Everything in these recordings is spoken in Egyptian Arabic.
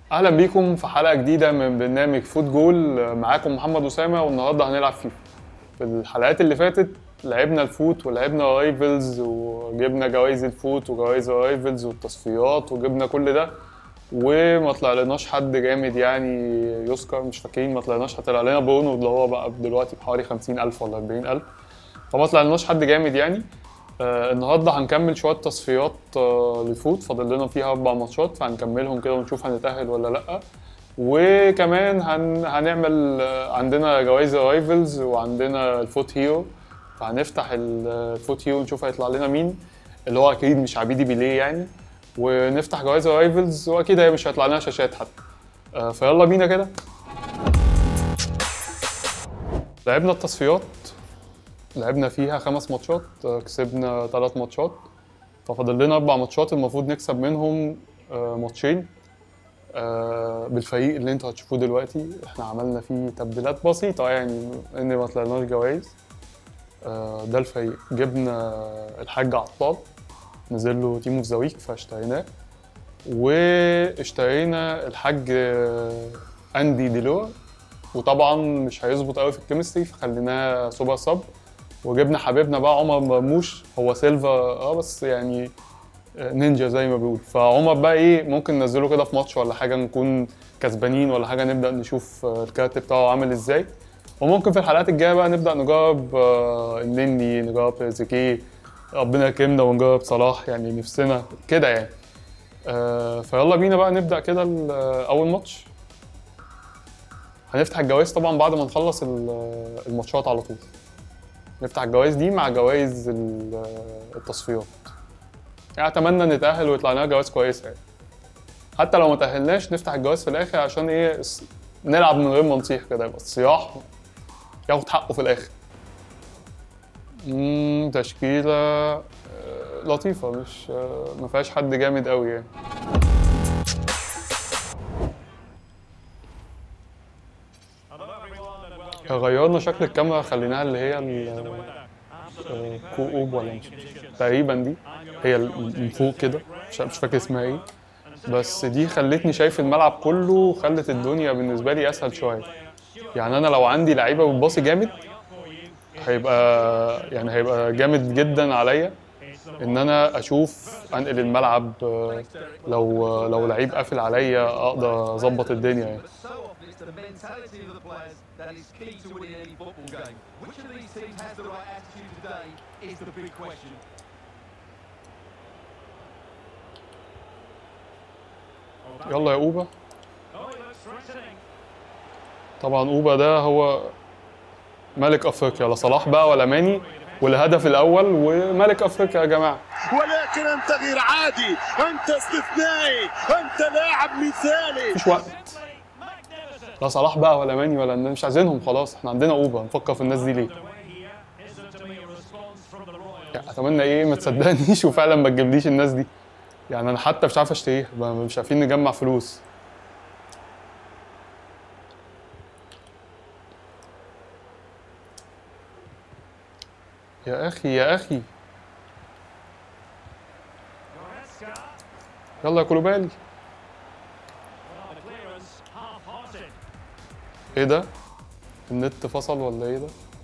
اهلا بيكم في حلقه جديده من برنامج فوت جول معاكم محمد اسامه والنهارده هنلعب فيفا في الحلقات اللي فاتت لعبنا الفوت ولعبنا رايفلز وجبنا جوائز الفوت وجوائز الرايفلز والتصفيات وجبنا كل ده وما طلعلناش حد جامد يعني يذكر مش فاكرين ما طلعناش هطلع لنا برونو اللي هو بقى دلوقتي بحوالي 50000 ولا 40000 فما طلعناش حد جامد يعني آه النهارده هنكمل شويه تصفيات آه للفوت فاضل لنا فيها اربع ماتشات فهنكملهم كده ونشوف هنتاهل ولا لا وكمان هن هنعمل آه عندنا جوائز رايفلز وعندنا الفوت هيرو فهنفتح الفوت هيرو ونشوف هيطلع لنا مين اللي هو اكيد مش عبيدي بيليه يعني ونفتح جوائز رايفلز واكيد هي مش هيطلع لنا شاشات حتى آه فيلا بينا كده لعبنا التصفيات لعبنا فيها خمس ماتشات آه، كسبنا ثلاث ماتشات ففاضل لنا اربع ماتشات المفروض نكسب منهم آه، ماتشين آه، بالفريق اللي انتوا هتشوفوه دلوقتي احنا عملنا فيه تبديلات بسيطة يعني ان ما طلعناش جوائز آه، ده الفريق جبنا الحاج عطال نزل له تيمو في زاويك فاشتريناه واشترينا الحاج آه، اندي ديلور وطبعا مش هيظبط قوي في الكيمستري فخليناه سوبر سب وجبنا حبيبنا بقى عمر مرموش هو سيلفا اه بس يعني نينجا زي ما بيقول فعمر بقى ايه ممكن ننزله كده في ماتش ولا حاجه نكون كسبانين ولا حاجه نبدا نشوف آه، الكارت بتاعه عامل ازاي وممكن في الحلقات الجايه بقى نبدا نجرب آه، النني نجرب زكي ربنا يكرمنا ونجرب صلاح يعني نفسنا كده يعني آه، فيلا بينا بقى نبدا كده ال- آه، اول ماتش هنفتح الجوائز طبعا بعد ما نخلص ال- الماتشات على طول نفتح الجوائز دي مع جوائز ال- التصفيات يعني اتمنى نتاهل ويطلع لنا جوائز كويسه يعني حتى لو ما تاهلناش نفتح الجوائز في الاخر عشان ايه الس- نلعب من غير ما نصيح كده يبقى الصياح ياخد حقه في الاخر مم، تشكيله آه، لطيفه مش آه، ما فيهاش حد جامد قوي يعني غيرنا شكل الكاميرا خليناها اللي هي ال- آه، كو اوب ولا مش تقريبا دي هي ال- من فوق كده مش مش فاكر اسمها ايه بس دي خلتني شايف الملعب كله وخلت الدنيا بالنسبه لي اسهل شويه يعني انا لو عندي لعيبه بتباصي جامد هيبقى يعني هيبقى جامد جدا عليا ان انا اشوف انقل الملعب آه، لو لو لعيب قافل عليا اقدر اظبط الدنيا يعني So often it's the mentality of the players that is key to winning any football game. Which of these teams has the right attitude today is the big question. يلا يا اوبا طبعا اوبا ده هو ملك افريقيا لا صلاح بقى ولا ماني والهدف الاول وملك افريقيا يا جماعه ولكن انت غير عادي انت استثنائي انت لاعب مثالي مفيش وقت لا صلاح بقى ولا ماني ولا مش عايزينهم خلاص احنا عندنا اوبا نفكر في الناس دي ليه يعني اتمنى ايه ما تصدقنيش وفعلا ما تجيبليش الناس دي يعني انا حتى مش عارف اشتريها ما- مش عارفين نجمع فلوس يا اخي يا اخي يلا يا كولوبالي ايه ده النت فصل ولا ايه ده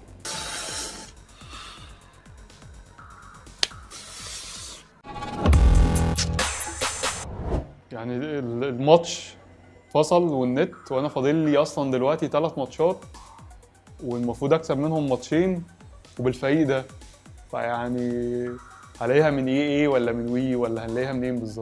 يعني ال- الماتش فصل والنت وانا فاضل لي اصلا دلوقتي ثلاث ماتشات والمفروض اكسب منهم ماتشين وبالفريق ده فيعني هلاقيها من ايه ايه ولا من وي ولا هنلاقيها منين بالظبط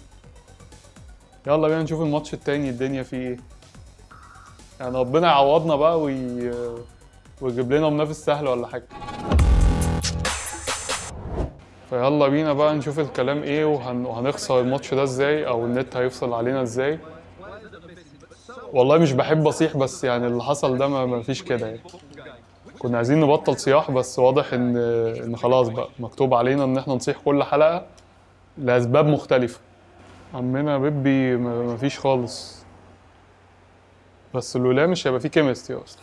يلا بينا نشوف الماتش التاني الدنيا فيه ايه يعني ربنا يعوضنا بقى وي... ويجيب لنا منافس سهل ولا حاجه فيلا بينا بقى نشوف الكلام ايه وهن... وهنخسر الماتش ده ازاي او النت هيفصل علينا ازاي والله مش بحب اصيح بس يعني اللي حصل ده ما ما فيش كده يعني كنا عايزين نبطل صياح بس واضح ان ان خلاص بقى مكتوب علينا ان احنا نصيح كل حلقه لاسباب مختلفه عمنا بيبي ما ما فيش خالص بس لولا مش هيبقى فيه كيمستري اصلا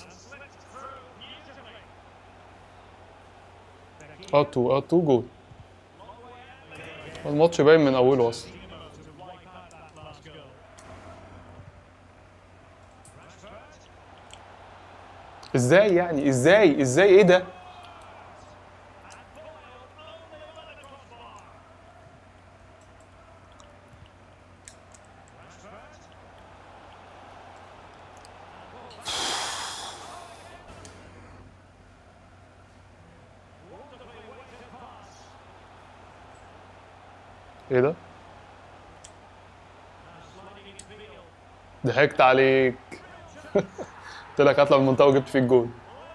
اه تو اه تو جول الماتش باين من اوله اصلا ازاي يعني ازاي ازاي ايه ده ايه ده ضحكت عليك قلت لك هطلع من المنطقه وجبت فيك جول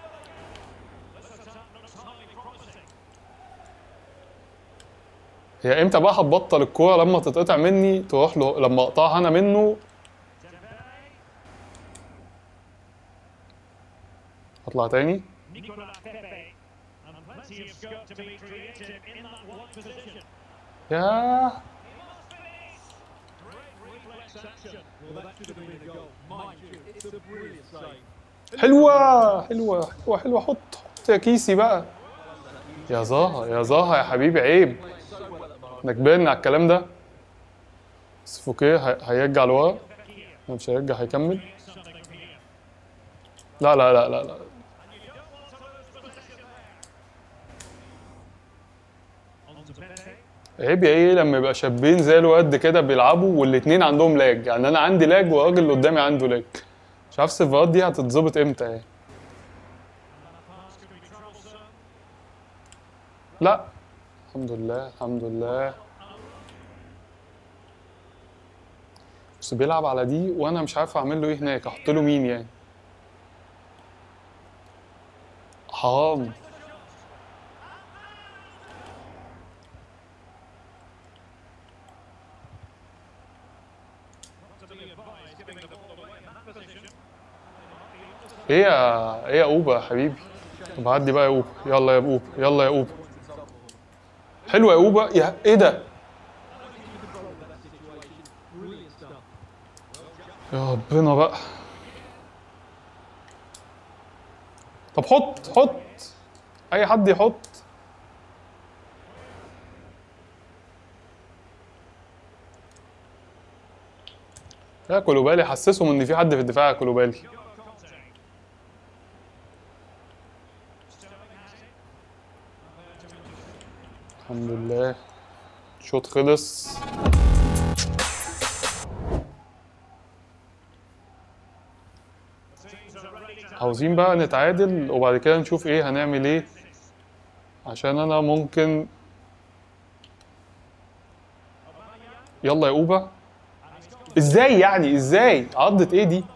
هي امتى بقى هتبطل الكوره لما تتقطع مني تروح له لما اقطعها انا منه اطلع تاني Nicolas Pepe. And plenty of scope to be creative in that one position. ياه Great reflex action. Well, that should have been a goal. Mind you, it's a brilliant save. حلوة حلوة حلوة حلوة حط حط يا كيسي بقى يا زاها يا زاها يا حبيبي عيب احنا كبرنا على الكلام ده بس فوكيه هي- هيرجع لورا لا، مش هيرجع هيكمل لا لا لا لا لا On to Pepe. عيب يا ايه لما يبقى شابين زي الواد كده بيلعبوا والاتنين عندهم لاج يعني انا عندي لاج والراجل اللي قدامي عنده لاج مش عارف السيرفرات دي هتتظبط امتى يعني Pass could be troublesome. لا الحمد لله الحمد لله بس بيلعب على دي وانا مش عارف اعمل له ايه هناك احط له مين يعني حرام To be advised, giving the ball away in that position. ايه يا ايه يا اوبا يا حبيبي طب عدي بقى يا اوبا يلا يا اوبا يلا يا اوبا حلوه يا اوبا يا ايه ده Brilliant stuff. يا ربنا بقى طب حط حط اي حد يحط يا كولوبالي حسسهم ان في حد في الدفاع يا كولوبالي الحمد لله شوط خلص عاوزين بقى نتعادل وبعد كده نشوف ايه هنعمل ايه عشان انا ممكن يلا يا اوبا ازاي يعني ازاي عضت ايه دي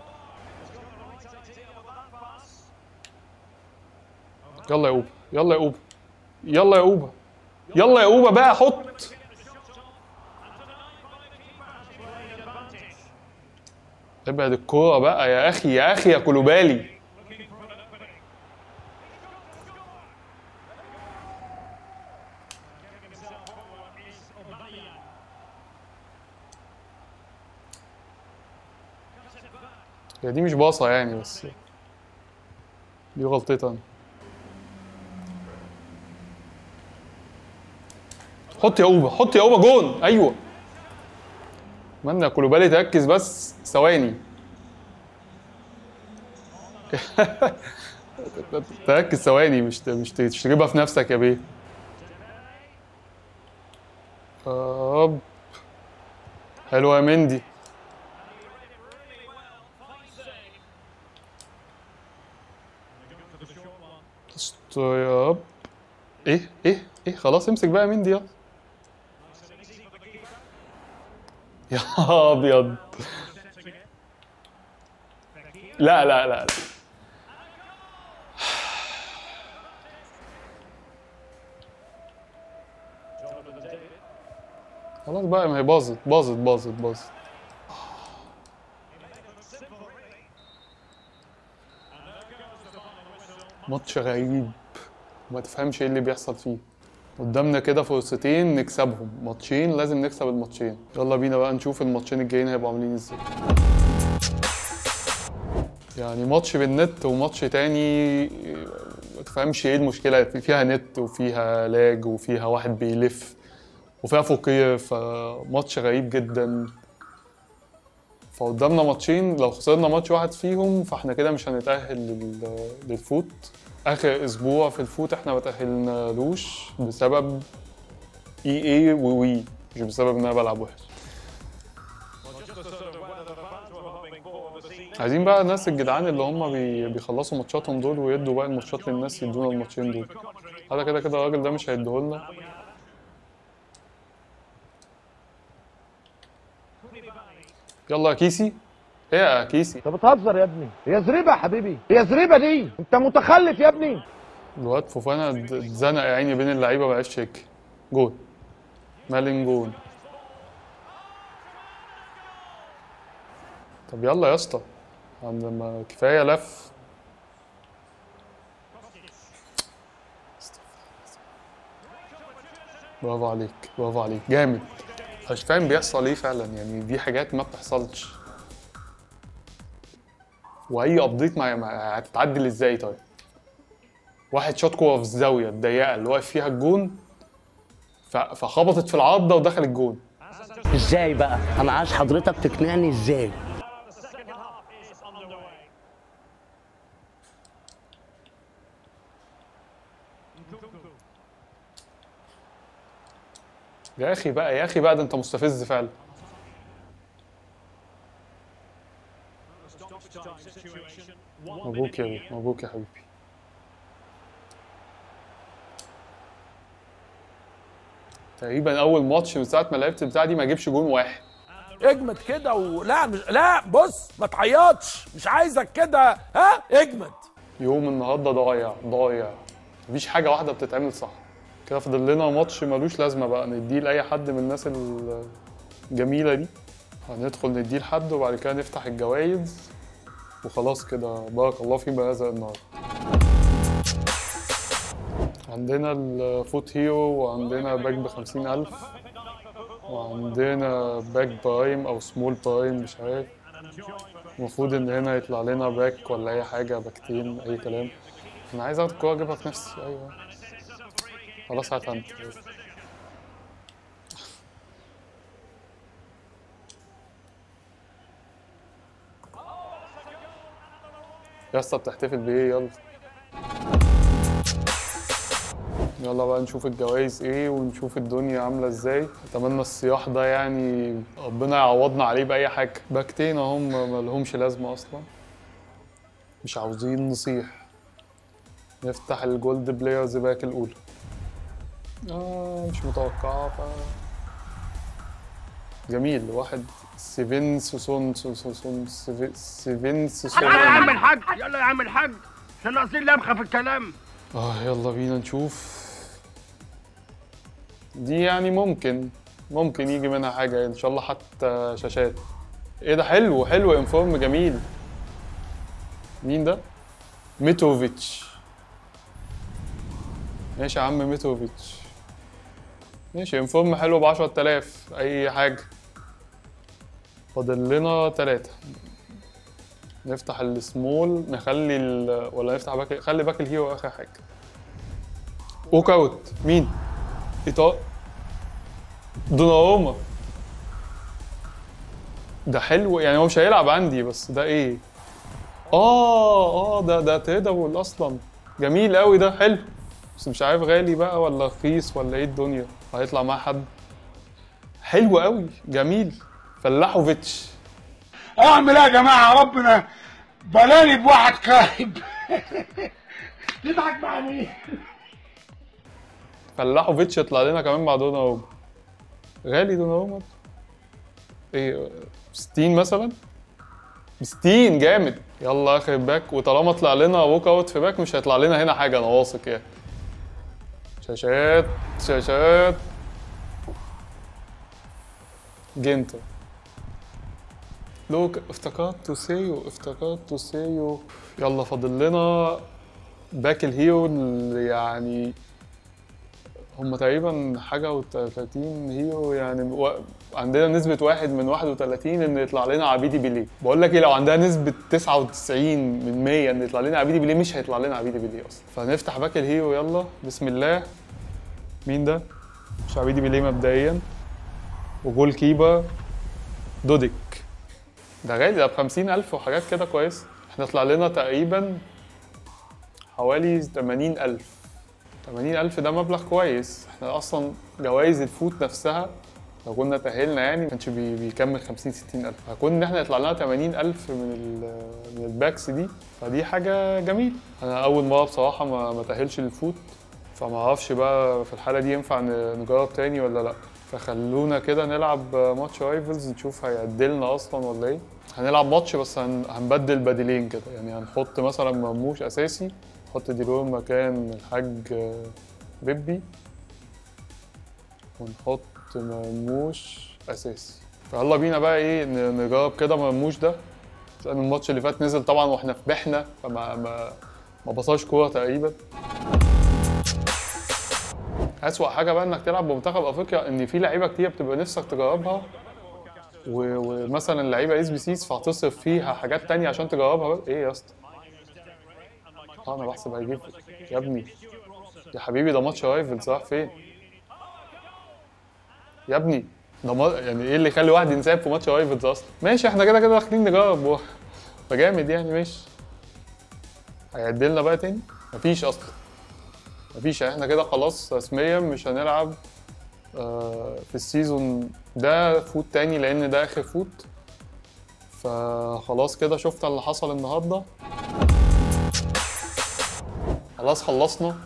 يلا يا اوبا يلا يا اوبا يلا يا اوبا يلا يا اوبا بقى حط ابعد الكوره بقى يا اخي يا اخي يا كولوبالي هي دي مش باصة يعني بس دي غلطتي انا حط يا اوبا حط يا اوبا جون ايوه اتمنى يا كولوبالي تركز بس ثواني تركز ثواني مش ت- مش ت- تجيبها في نفسك يا بيه هوب حلوه يا مندي ستوب ايه ايه ايه خلاص امسك بقى يا مندي يلا يا ابيض لا لا لا, لا. خلاص بقى ما هي باظت باظت باظت باظت ماتش غريب ما تفهمش ايه اللي بيحصل فيه قدامنا كده فرصتين نكسبهم ماتشين لازم نكسب الماتشين يلا بينا بقى نشوف الماتشين الجايين هيبقوا عاملين ازاي يعني ماتش بالنت وماتش تاني ما تفهمش ايه المشكله فيها نت وفيها لاج وفيها واحد بيلف وفيها فوقيه فماتش غريب جدا فقدامنا ماتشين لو خسرنا ماتش واحد فيهم فاحنا كده مش هنتأهل لل- للفوت اخر اسبوع في الفوت احنا ما تأهلنالوش بسبب اي اي ووي مش بسبب ان انا بلعب وحش Well, just the sort of weather the fans were hoping for this evening. عايزين بقى الناس الجدعان اللي هم بي بيخلصوا ماتشاتهم دول ويدوا باقي الماتشات للناس يدونا الماتشين دول هذا كده كده الراجل ده مش هيديهولنا يلا يا كيسي ايه يا كيسي انت بتهزر يا ابني هي زريبه يا حبيبي هي زريبه دي انت متخلف يا ابني الواد فوفانا ات- اتزنق يا عيني بين اللعيبه ما عرفش يك جول مالين جول طب يلا يا اسطى عندما كفايه لف برافو عليك برافو عليك جامد مش فاهم بيحصل ايه فعلا يعني دي حاجات ما بتحصلش واي ابديت ما ما- هتتعدل ازاي طيب واحد شاط كوره في الزاويه الضيقه اللي واقف فيها الجون ف- فخبطت في العارضه ودخل الجون ازاي بقى انا عايز حضرتك تقنعني ازاي The second half is underway. Nkunku. يا اخي بقى يا اخي بقى ده انت مستفز فعلا Stoppage time situation. One مبروك minute يا here. مبروك يا حبيبي تقريبا اول ماتش من ساعه ما لعبت البتاع دي ما اجيبش جون واحد اجمد كده ولا مش لا بص ما تعيطش مش عايزك كده ها اجمد يوم النهارده ضايع ضايع مفيش حاجه واحده بتتعمل صح كده فاضل لنا ماتش ملوش لازمه بقى نديه لاي حد من الناس الجميله دي هندخل نديه لحد وبعد كده نفتح الجوائز وخلاص كده بارك الله فيما رزق النهارده عندنا الفوت هيرو وعندنا باك بخمسين ألف وعندنا باك برايم أو سمول برايم مش عارف المفروض إن هنا يطلع لنا باك ولا أي حاجة باكتين أي كلام أنا عايز آخد الكورة أجيبها في نفسي أيوه خلاص هات أنت يا اسطى بتحتفل بإيه يلا يلا بقى نشوف الجوائز ايه ونشوف الدنيا عامله ازاي اتمنى الصياح ده يعني ربنا يعوضنا عليه باي حاجه باكتين اهم ما لهمش لازمه اصلا مش عاوزين نصيح نفتح الجولد بلايرز باك الاولى اه مش متوقعه ف جميل واحد سيفين سوسون سوسون سيفين سيفين سوسون يلا يا عم الحاج يلا يا عم الحاج عشان ناقصين لبخه في الكلام اه يلا بينا نشوف دي يعني ممكن ممكن يجي منها حاجة ان شاء الله حتى شاشات ايه ده حلو حلو انفورم جميل مين ده؟ ميتوفيتش ماشي يا عم ميتوفيتش ماشي انفورم حلو ب 10000 اي حاجة فاضل لنا تلاتة نفتح السمول نخلي ال... ولا نفتح باك خلي باك الهيرو اخر حاجه ووك اوت مين ايطال دوناروما ده حلو يعني هو مش هيلعب عندي بس ده ايه اه اه ده ده تيدبل اصلا جميل قوي ده حلو بس مش عارف غالي بقى ولا رخيص ولا ايه الدنيا هيطلع معاه حد حلو قوي جميل فلاحوفيتش اعمل ايه يا جماعه ربنا بلاني بواحد خايب تضحك مع مين فلاحوفيتش يطلع لنا كمان مع دوناروما غالي دوناروما ايه 60 مثلا 60 جامد يلا اخر باك وطالما طلع لنا ووك اوت في باك مش هيطلع لنا هنا حاجه انا واثق يعني شاشات شاشات جنتر لوك افتكرت سيو افتكرت سيو يلا فاضل لنا باك الهيرو اللي يعني هم تقريبا حاجة و30 هيرو يعني و... عندنا نسبة واحد من 31 إن يطلع لنا عبيدي بيليه بقول لك إيه لو عندها نسبة 99 من 100 إن يطلع لنا عبيدي بيليه مش هيطلع لنا عبيدي بيليه أصلا فهنفتح باك الهيرو يلا بسم الله مين ده؟ مش عبيدي بيليه مبدئيا وجول كيبر دوديك ده غالي ده ب 50000 وحاجات كده كويس احنا طلع لنا تقريبا حوالي 80000 80000 ده مبلغ كويس احنا اصلا جوائز الفوت نفسها لو كنا تأهلنا يعني ما كانش بي- بيكمل 50 60000 فكون ان احنا يطلع لنا 80000 من ال- من الباكس دي فدي حاجه جميل انا اول مره بصراحه ما ما تأهلش للفوت فما اعرفش بقى في الحاله دي ينفع ن- نجرب تاني ولا لا فخلونا كده نلعب ماتش رايفلز نشوف هيعدلنا اصلا ولا ايه هنلعب ماتش بس هن... هنبدل بديلين كده يعني هنحط مثلا مرموش اساسي نحط ديلور مكان الحاج آه، بيبي ونحط مرموش اساسي فيلا بينا بقى ايه ن- نجرب كده مرموش ده لان الماتش اللي فات نزل طبعا واحنا في بحنا فما ما ما بصاش كوره تقريبا اسوأ حاجه بقى انك تلعب بمنتخب افريقيا ان في لعيبه كتير بتبقى نفسك تجربها و- ومثلا لعيبه اس بي سيز فهتصرف فيها حاجات تانية عشان تجربها بقى. ايه يا اسطى اه انا بحسب هيجيب يا ابني يا حبيبي ده ماتش رايفلز راح فين يا ابني ده ما- يعني ايه اللي يخلي واحد ينساب في ماتش رايفلز اصلا ماشي احنا كده كده داخلين نجرب و- فجامد يعني ماشي هيعدلنا بقى تاني مفيش اصلا مفيش احنا كده خلاص رسميا مش هنلعب آه، في السيزون ده فوت تاني لان ده اخر فوت فخلاص كده شفت اللي حصل النهارده خلاص خلصنا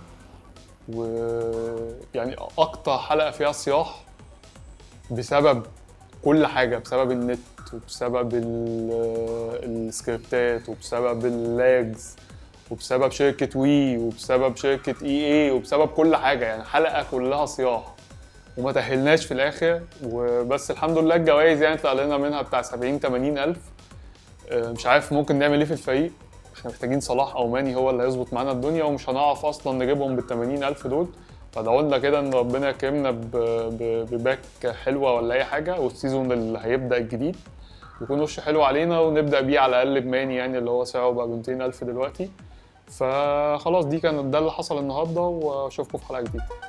ويعني اكتر حلقه فيها صياح بسبب كل حاجه بسبب النت وبسبب ال- السكريبتات وبسبب اللاجز وبسبب شركه وي وبسبب شركه اي اي وبسبب كل حاجه يعني حلقه كلها صياح وما تأهلناش في الاخر وبس الحمد لله الجوائز يعني طلع لنا منها بتاع 70 80 الف آه، مش عارف ممكن نعمل ايه في الفريق احنا محتاجين صلاح او ماني هو اللي هيظبط معانا الدنيا ومش هنعرف اصلا نجيبهم بال 80 الف دول فادعوا لنا كده ان ربنا يكرمنا ب- ب- بباك حلوه ولا اي حاجه والسيزون اللي هيبدا الجديد يكون وش حلو علينا ونبدا بيه على الاقل بماني يعني اللي هو سعره بقى ب 200 الف دلوقتي فخلاص دي كانت ده اللي حصل النهارده واشوفكم في حلقه جديده